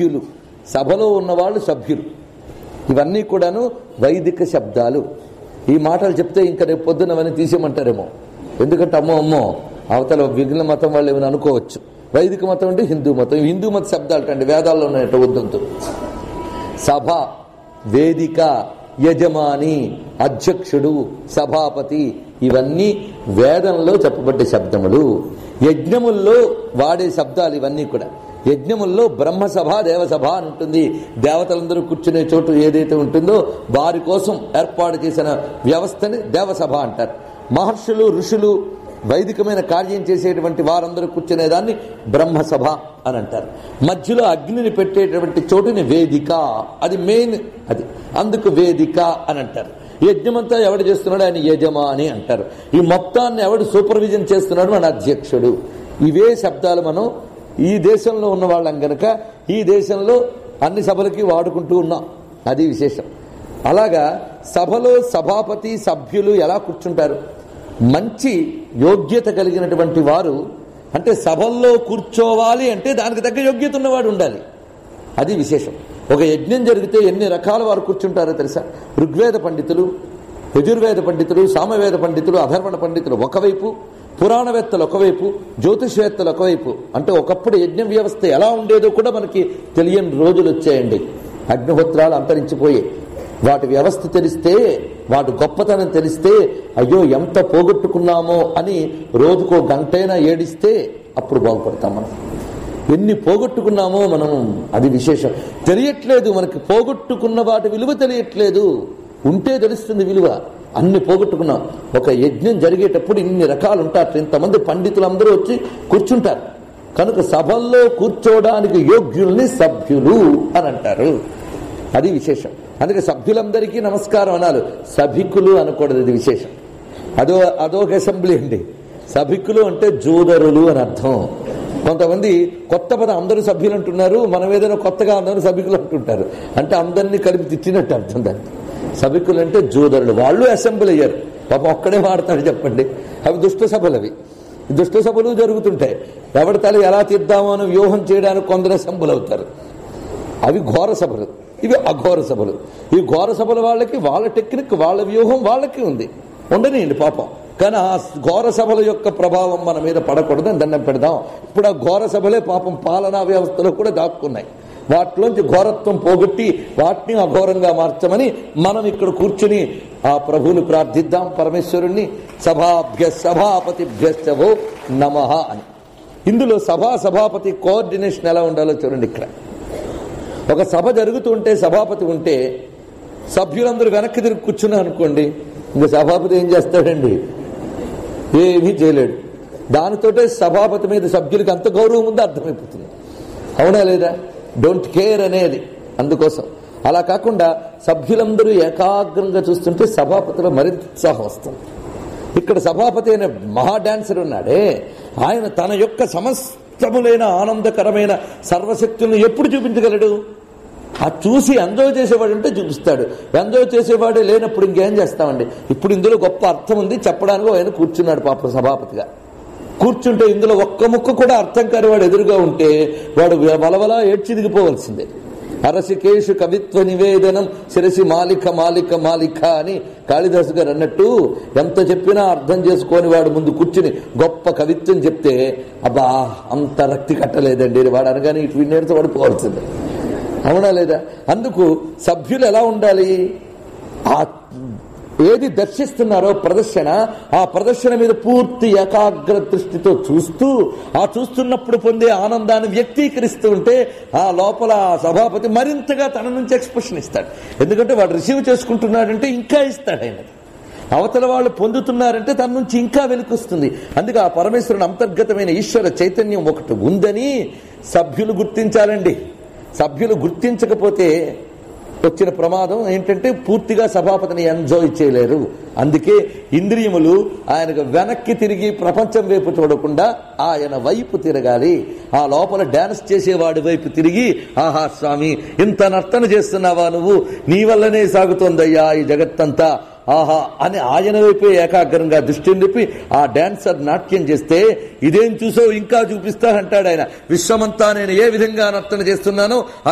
సభ్యులు సభలో ఉన్నవాళ్ళు సభ్యులు ఇవన్నీ కూడాను వైదిక శబ్దాలు ఈ మాటలు చెప్తే ఇంకా రేపు పొద్దున అవన్నీ తీసేయమంటారేమో ఎందుకంటే అమ్మో అమ్మో అవతల విఘ్న మతం వాళ్ళు ఏమైనా అనుకోవచ్చు వైదిక మతం అంటే హిందూ మతం ఈ హిందూ మత శబ్దాలు కండి వేదాల్లో ఉన్నట్టు వద్దంతు సభ వేదిక యజమాని అధ్యక్షుడు సభాపతి ఇవన్నీ వేదంలో చెప్పబడ్డ శబ్దములు యజ్ఞముల్లో వాడే శబ్దాలు ఇవన్నీ కూడా యజ్ఞముల్లో బ్రహ్మసభ దేవసభ అని ఉంటుంది దేవతలందరూ కూర్చునే చోటు ఏదైతే ఉంటుందో వారి కోసం ఏర్పాటు చేసిన వ్యవస్థని దేవసభ అంటారు మహర్షులు ఋషులు వైదికమైన కార్యం చేసేటువంటి వారందరూ కూర్చునేదాన్ని బ్రహ్మసభ అని అంటారు మధ్యలో అగ్నిని పెట్టేటటువంటి చోటుని వేదిక అది మెయిన్ అది అందుకు వేదిక అని అంటారు యజ్ఞమంతా ఎవడు చేస్తున్నాడు ఆయన యజమాని అంటారు ఈ మొత్తాన్ని ఎవడు సూపర్విజన్ చేస్తున్నాడు మన అధ్యక్షుడు ఇవే శబ్దాలు మనం ఈ దేశంలో ఉన్న వాళ్ళం గనక ఈ దేశంలో అన్ని సభలకి వాడుకుంటూ ఉన్నాం అది విశేషం అలాగా సభలో సభాపతి సభ్యులు ఎలా కూర్చుంటారు మంచి యోగ్యత కలిగినటువంటి వారు అంటే సభల్లో కూర్చోవాలి అంటే దానికి తగ్గ యోగ్యత ఉన్నవాడు ఉండాలి అది విశేషం ఒక యజ్ఞం జరిగితే ఎన్ని రకాల వారు కూర్చుంటారో తెలుసా ఋగ్వేద పండితులు యజుర్వేద పండితులు సామవేద పండితులు అధర్వణ పండితులు ఒకవైపు పురాణవేత్తలు ఒకవైపు జ్యోతిషవేత్తలు ఒకవైపు అంటే ఒకప్పుడు యజ్ఞ వ్యవస్థ ఎలా ఉండేదో కూడా మనకి తెలియని రోజులు వచ్చాయండి అగ్నిహోత్రాలు అంతరించిపోయాయి వాటి వ్యవస్థ తెలిస్తే వాటి గొప్పతనం తెలిస్తే అయ్యో ఎంత పోగొట్టుకున్నామో అని రోజుకో గంటైనా ఏడిస్తే అప్పుడు బాగుపడతాం మనం ఎన్ని పోగొట్టుకున్నామో మనం అది విశేషం తెలియట్లేదు మనకి పోగొట్టుకున్న వాటి విలువ తెలియట్లేదు ఉంటే తెలుస్తుంది విలువ అన్ని పోగొట్టుకున్నాం ఒక యజ్ఞం జరిగేటప్పుడు ఇన్ని రకాలు ఉంటారు ఇంతమంది పండితులందరూ వచ్చి కూర్చుంటారు కనుక సభల్లో కూర్చోవడానికి యోగ్యుల్ని సభ్యులు అని అంటారు అది విశేషం అందుకే సభ్యులందరికీ నమస్కారం అనాలి సభికులు అనకూడదు ఇది విశేషం అదో అదొక అసెంబ్లీ అండి సభికులు అంటే జూదరులు అని అర్థం కొంతమంది కొత్త పదం అందరూ సభ్యులు అంటున్నారు మనం ఏదైనా కొత్తగా అందరూ సభికులు అంటుంటారు అంటే అందరినీ కలిపి తిట్టినట్టు అర్థం దానికి సభికులు అంటే జూదరులు వాళ్ళు అసెంబ్లీ అయ్యారు పాపం ఒక్కడే వాడతాడు చెప్పండి అవి దుష్ట సభలు అవి దుష్ట సభలు జరుగుతుంటాయి ఎవరి తల ఎలా తీద్దామో అని వ్యూహం చేయడానికి కొందరు అసెంబ్లీ అవుతారు అవి ఘోర సభలు ఇవి అఘోర సభలు ఈ ఘోర సభల వాళ్ళకి వాళ్ళ టెక్నిక్ వాళ్ళ వ్యూహం వాళ్ళకి ఉంది ఉండనియండి పాపం కానీ ఆ ఘోర సభల యొక్క ప్రభావం మన మీద పడకూడదని దండం పెడదాం ఇప్పుడు ఆ ఘోర సభలే పాపం పాలనా వ్యవస్థలో కూడా దాక్కున్నాయి వాటిలోంచి ఘోరత్వం పోగొట్టి వాటిని అఘోరంగా మార్చమని మనం ఇక్కడ కూర్చుని ఆ ప్రభువుని ప్రార్థిద్దాం పరమేశ్వరుణ్ణి సభాభ్య సభాపతిభ్యశ్చవో నమ అని ఇందులో సభా సభాపతి కోఆర్డినేషన్ ఎలా ఉండాలో చూడండి ఇక్కడ ఒక సభ జరుగుతుంటే సభాపతి ఉంటే సభ్యులందరూ వెనక్కి తిరిగి కూర్చున్నారు అనుకోండి ఇంకా సభాపతి ఏం చేస్తాడండి ఏమీ చేయలేడు దానితోటే సభాపతి మీద సభ్యులకి అంత గౌరవం ఉందో అర్థమైపోతుంది అవునా లేదా డోంట్ కేర్ అనేది అందుకోసం అలా కాకుండా సభ్యులందరూ ఏకాగ్రంగా చూస్తుంటే సభాపతిలో మరింత ఉత్సాహం వస్తుంది ఇక్కడ సభాపతి అయిన మహా డాన్సర్ ఉన్నాడే ఆయన తన యొక్క సమస్తములైన ఆనందకరమైన సర్వశక్తులను ఎప్పుడు చూపించగలడు ఆ చూసి ఎంజాయ్ చేసేవాడు అంటే చూపిస్తాడు ఎంజాయ్ చేసేవాడే లేనప్పుడు ఇంకేం చేస్తామండి ఇప్పుడు ఇందులో గొప్ప అర్థం ఉంది చెప్పడానికి ఆయన కూర్చున్నాడు పాప సభాపతిగా కూర్చుంటే ఇందులో ఒక్క ముక్క కూడా అర్థం కాని వాడు ఎదురుగా ఉంటే వాడు వలవల ఏడ్చిదిగిపోవలసిందే అరసికేషు కవిత్వ నివేదనం శిరసి మాలిక మాలిక మాలిక అని కాళిదాసు గారు అన్నట్టు ఎంత చెప్పినా అర్థం చేసుకొని వాడు ముందు కూర్చుని గొప్ప కవిత్వం చెప్తే అబ్బా అంత రక్తి కట్టలేదండి వాడు అనగానే ఇటు నేర్తో పడిపోవాల్సిందే అవునా లేదా అందుకు సభ్యులు ఎలా ఉండాలి ఆ ఏది దర్శిస్తున్నారో ప్రదర్శన ఆ ప్రదర్శన మీద పూర్తి ఏకాగ్ర దృష్టితో చూస్తూ ఆ చూస్తున్నప్పుడు పొందే ఆనందాన్ని వ్యక్తీకరిస్తూ ఉంటే ఆ లోపల ఆ సభాపతి మరింతగా తన నుంచి ఎక్స్ప్రెషన్ ఇస్తాడు ఎందుకంటే వాడు రిసీవ్ చేసుకుంటున్నాడంటే ఇంకా ఇస్తాడు ఆయన అవతల వాళ్ళు పొందుతున్నారంటే తన నుంచి ఇంకా వెలుకొస్తుంది అందుకే ఆ పరమేశ్వరుని అంతర్గతమైన ఈశ్వర చైతన్యం ఒకటి ఉందని సభ్యులు గుర్తించాలండి సభ్యులు గుర్తించకపోతే వచ్చిన ప్రమాదం ఏంటంటే పూర్తిగా సభాపతిని ఎంజాయ్ చేయలేరు అందుకే ఇంద్రియములు ఆయనకు వెనక్కి తిరిగి ప్రపంచం వైపు చూడకుండా ఆయన వైపు తిరగాలి ఆ లోపల డాన్స్ చేసేవాడి వైపు తిరిగి ఆహా స్వామి ఇంత నర్తన చేస్తున్నావా నువ్వు నీ వల్లనే సాగుతోందయ్యా ఈ జగత్తంతా ఆహా అని ఆయన వైపే ఏకాగ్రంగా దృష్టిని నిలిపి ఆ డాన్సర్ నాట్యం చేస్తే ఇదేం చూసో ఇంకా చూపిస్తా అంటాడు ఆయన విశ్వమంతా నేను ఏ విధంగా నర్తన చేస్తున్నానో